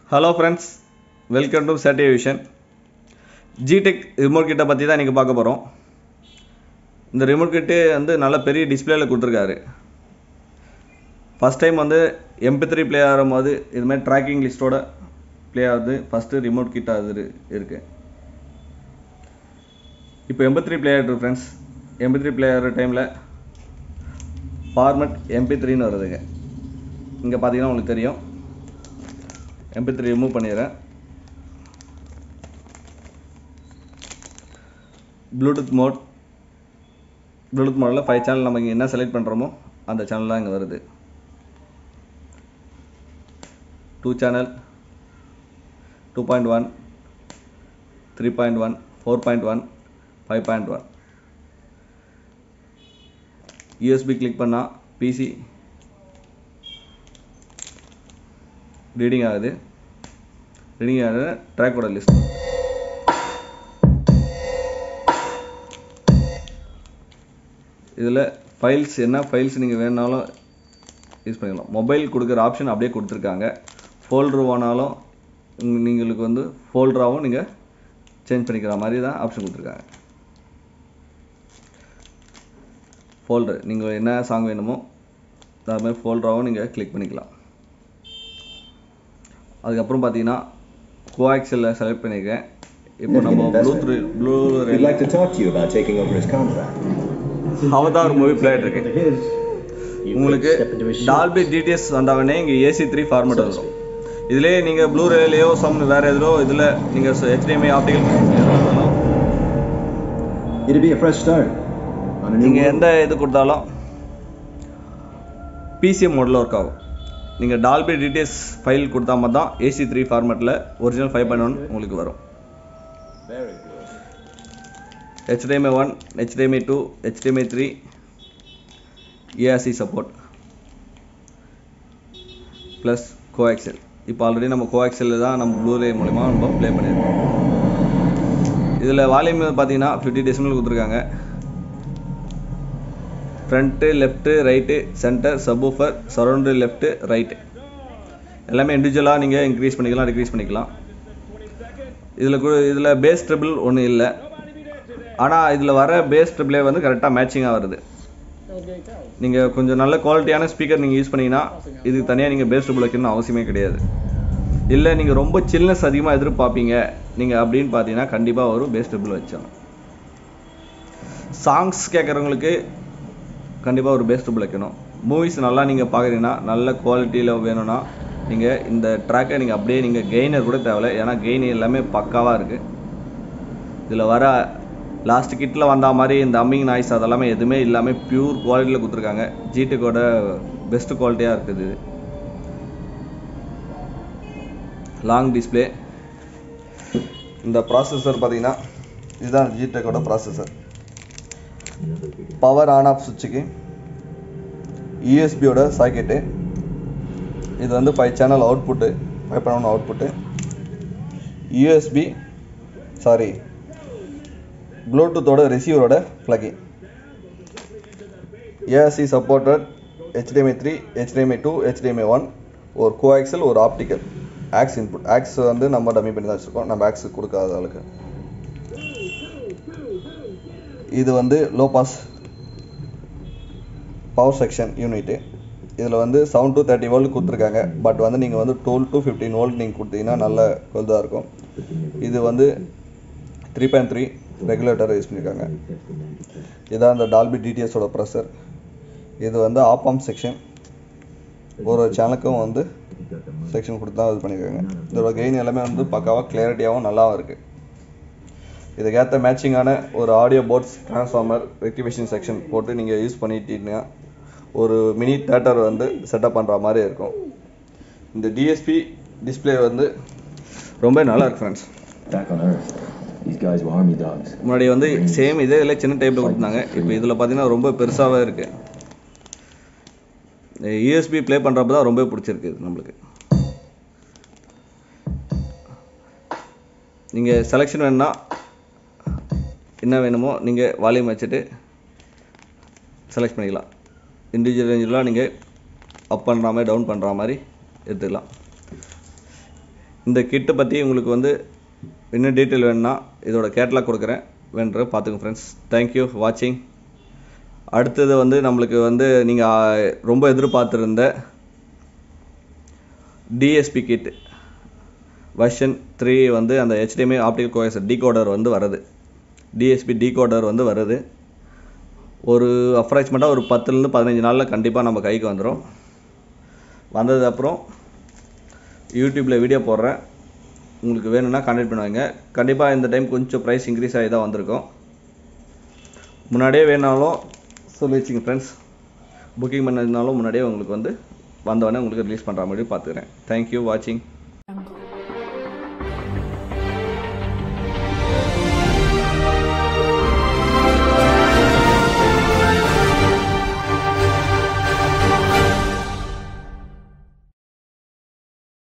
Hello friends welcome to சேட்டிய vision ஜிடெக் remote kit பற்றி தான் இன்றைக்கி பார்க்க போகிறோம் இந்த ரிமோட் கிட்டு வந்து நல்ல பெரிய டிஸ்பிளேல கொடுத்துருக்காரு ஃபஸ்ட் டைம் வந்து எம்பி த்ரீ ப்ளே ஆகும்போது இதுமாதிரி ட்ராக்கிங் லிஸ்ட்டோட ப்ளே ஆகுது ஃபஸ்ட்டு ரிமோட் கிட்ட அது இரு- இருக்கு இப்போ எம்பி த்ரீ ப்ளே ஆகிட்டு ஃப்ரெண்ட்ஸ் எம்பி த்ரீ ப்ளே ஆகிற டைமில் ஃபார்மெட் எம்பி த்ரீன்னு வருதுங்க இங்கே பார்த்தீங்கன்னா உங்களுக்கு தெரியும் எம்பி த்ரீ ரிமூவ் பண்ணிடுறேன் ப்ளூடூத் மோட் ப்ளூடூத் மோடில் ஃபைவ் சேனல் நம்ம இங்கே என்ன செலக்ட் பண்ணுறோமோ அந்த சேனல்லாம் இங்கே வருது two channel two point one three point one four point one five point one USB click பண்ணால் பிசி ரீடிங் ஆகுது ரீடிங் ஆகுது ட்ராக்கோட லிஸ்ட் இதில் ஃபைல்ஸ் என்ன ஃபைல்ஸ் நீங்கள் வேணுனாலும் யூஸ் பண்ணிக்கலாம் மொபைல் கொடுக்குற ஆப்ஷன் அப்படியே கொடுத்துருக்காங்க ஃபோல்டர் வேணாலும் உங்க- நீங்களுக்கு வந்து ஃபோல்டராகவும் நீங்கள் சேஞ்ச் பண்ணிக்கிற மாதிரி தான் ஆப்ஷன் கொடுத்துருக்காங்க ஃபோல்டர் நீங்கள் என்ன சாங் வேணுமோ அது மாதிரி ஃபோல்டராகவும் நீங்கள் கிளிக் பண்ணிக்கலாம் அதுக்கப்புறம் பார்த்தீங்கன்னா கோஆக்சலில் செலக்ட் பண்ணியிருக்கேன் இப்போ நம்ம blue blue We'd like to talk to you about taking over his contract. Avatar movie play இருக்கு உங்களுக்கு டால்பி டிடிஎஸ் வந்தவொடனே இங்கே ஏசி த்ரீ ஃபார்மேட் வந்துடும் இதுலேயே நீங்கள் ப்ளூ ரேலையோ சம் வேறு எதிலோ இதில் நீங்கள் HDMI optical It'd be a fresh start on a new நீங்கள் world. எந்த இது கொடுத்தாலும் பிசிஎம் மோடில் ஒர்க் ஆகும் நீங்கள் டால்பி டிடிஎஸ் ஃபைல் கொடுத்தா மட்டும் தான் ஏசி த்ரீ ஃபார்மேட்டில் ஒரிஜினல் ஃபைவ் பாயிண்ட் ஒன் உங்களுக்கு வரும் Very good. HDMI 1, HDMI 2, HDMI 3, ARC support plus coaxial இப்போ ஆல்ரெடி நம்ம கோஆக்சலில் தான் நம்ம ப்ளூரே மூலிமா நம்ம ப்ளே பண்ணியிருக்கோம் இதில் வால்யூம் பார்த்தீங்கன்னா ஃபிஃப்டி டெசிமல் கொடுத்துருக்காங்க front left right centre subwoofer surround left right எல்லாமே இண்டிவிஜுவலாக நீங்கள் இன்க்ரீஸ் பண்ணிக்கலாம் டிக்ரீஸ் பண்ணிக்கலாம் இதில் கூட இதில் பேஸ் ட்ரிபிள் ஒன்றும் இல்லை ஆனால் இதில் வர பேஸ் ட்ரிபிளே வந்து கரெக்டாக மேட்சிங்காக வருது நீங்கள் கொஞ்சம் நல்ல குவாலிட்டியான ஸ்பீக்கர் நீங்கள் யூஸ் பண்ணீங்கன்னா இதுக்கு தனியாக நீங்கள் பேஸ் ட்ரிபிள் வைக்கணும்னு அவசியமே கிடையாது இல்லை நீங்கள் ரொம்ப சில்னஸ் அதிகமாக எதிர்பார்ப்பீங்க நீங்கள் அப்படின்னு பார்த்தீங்கன்னா கண்டிப்பாக ஒரு பேஸ் ட்ரிபிள் வச்சாங்க சாங்ஸ் கேட்குறவங்களுக்கு கண்டிப்பாக ஒரு பேஸ் ட்ரிபிள் வைக்கணும் மூவிஸ் நல்லா நீங்கள் பார்க்குறீங்கன்னா நல்ல குவாலிட்டியில் வேணும்னா நீங்கள் இந்த ட்ராக்கை நீங்கள் அப்படியே நீங்கள் கெய்னர் கூட தேவையில்ல ஏன்னா கெயின் எல்லாமே பக்காவாக இருக்குது இதில் வர லாஸ்ட் கிட்டில் வந்த மாதிரி இந்த அம்மிங் நாய்ஸ் அதெல்லாமே எதுவுமே இல்லாமல் பியூர் குவாலிட்டியில் கொடுத்துருக்காங்க ஜிடெக்கோட பெஸ்ட் குவாலிட்டியாக இருக்குது இது லாங் டிஸ்ப்ளே இந்த ப்ராசஸர் பார்த்தீங்கன்னா இதுதான் ஜிடெக்கோட ப்ராசஸர் பவர் ஆன் ஆஃப் சுவிட்சுக்கு யூஎஸ்பியோட சாக்கெட்டு இது வந்து ஃபைவ் சேனல் அவுட்புட்டு ஃபைவ் பண்ண அவுட்புட்டு யூஎஸ்பி சாரி ப்ளூடூத்தோட ரிசீவரோட plugin ARC supported HDMI three HDMI two HDMI one ஒரு கோஆக்சல் ஒரு ஆப்டிக்கல் ஆக்ஸ் இன்புட் ஆக்ஸ் வந்து நம்ம டம்மி பண்ணி தான் வச்சுருக்கோம் நம்ம ஆக்ஸ் கொடுக்காத ஆளுக்கு இது வந்து low pass power section unit இதில் வந்து செவன் to தேர்ட்டி வோல்ட் கொடுத்துருக்காங்க பட் வந்து நீங்கள் வந்து டுவெல் to ஃபிஃப்டீன் வோல்ட் நீங்கள் கொடுத்தீங்கன்னா நல்ல கொல்தாக இருக்கும் இது வந்து three point three regulator use பண்ணியிருக்காங்க இதான் இந்த டால்பி டிடிஎஸோட ப்ரெஷர் இது வந்து ஆப்பாம் செக்ஷன் ஒரு ஒரு சேனலுக்கும் வந்து செக்ஷன் கொடுத்து தான் இது பண்ணியிருக்காங்க இதோட கெயின் எல்லாமே வந்து பக்காவாக கிளியரிட்டியாகவும் நல்லாவும் இருக்குது இதுக்கேற்ற மேட்சிங்கான ஒரு audio ports transformer rectification section போட்டு நீங்கள் யூஸ் பண்ணிட்டீங்கன்னா ஒரு மினி தேட்டர் வந்து செட்டப் பண்ணுற மாதிரி இருக்கும் இந்த டிஎஸ்பி டிஸ்ப்ளே வந்து ரொம்ப நல்லா இருக்கு friends Back on Earth, these guys were army dogs. முன்னாடி வந்து சேம் இதே இதில் சின்ன டைப்பில் கொடுத்தாங்க இப்போ இதில் பார்த்தீங்கன்னா ரொம்ப பெருசாகவே இருக்கு யூஎஸ்பி ப்ளே பண்ணுறப்ப தான் ரொம்ப பிடிச்சிருக்கு இது நம்மளுக்கு நீங்கள் செலெக்ஷன் வேணும்னா என்ன வேணுமோ நீங்கள் வால்யூம் வச்சுட்டு செலக்ட் பண்ணிக்கலாம் இண்டிவிஜுவல் ரேஞ்செலாம் நீங்கள் அப் பண்ணுற மாதிரி டவுன் பண்ணுற மாதிரி எடுத்துக்கலாம் இந்த கிட்டை பற்றி உங்களுக்கு வந்து இன்னும் டீட்டெயில் வேணும்னா இதோட கேட்லாக் கொடுக்குறேன் வேணுற பார்த்துங்க ஃப்ரெண்ட்ஸ் தேங்க்யூ வாட்சிங் அடுத்தது வந்து நம்மளுக்கு வந்து நீங்கள் ரொம்ப எதிர்பார்த்துருந்த டிஎஸ்பி கிட் வெர்ஷன் த்ரீ வந்து அந்த HDMI ஆப்டிகல் கோயஸ் டிகோடர் வந்து வருது டிஎஸ்பி டிகோடர் வந்து வருது ஒரு அப்ராக்சிமேட்டாக ஒரு பத்துலேருந்து பதினஞ்சு நாளில் கண்டிப்பாக நம்ம கைக்கு வந்துடும் வந்தது அப்புறம் யூடியூப்பில் வீடியோ போடுறேன் உங்களுக்கு வேணும்னா கான்டாக்ட் பண்ணுவாங்க கண்டிப்பாக இந்த டைம் கொஞ்சம் ப்ரைஸ் இன்க்ரீஸ் ஆகி தான் வந்திருக்கும் முன்னாடியே வேணாலும் சொல்லி வச்சுங்க ஃப்ரெண்ட்ஸ் புக்கிங் பண்ணதுனாலும் முன்னாடியே உங்களுக்கு வந்து வந்தவொடனே உங்களுக்கு ரிலீஸ் பண்ணுற மாதிரி பார்த்துக்கிறேன் தேங்க்யூ வாட்சிங்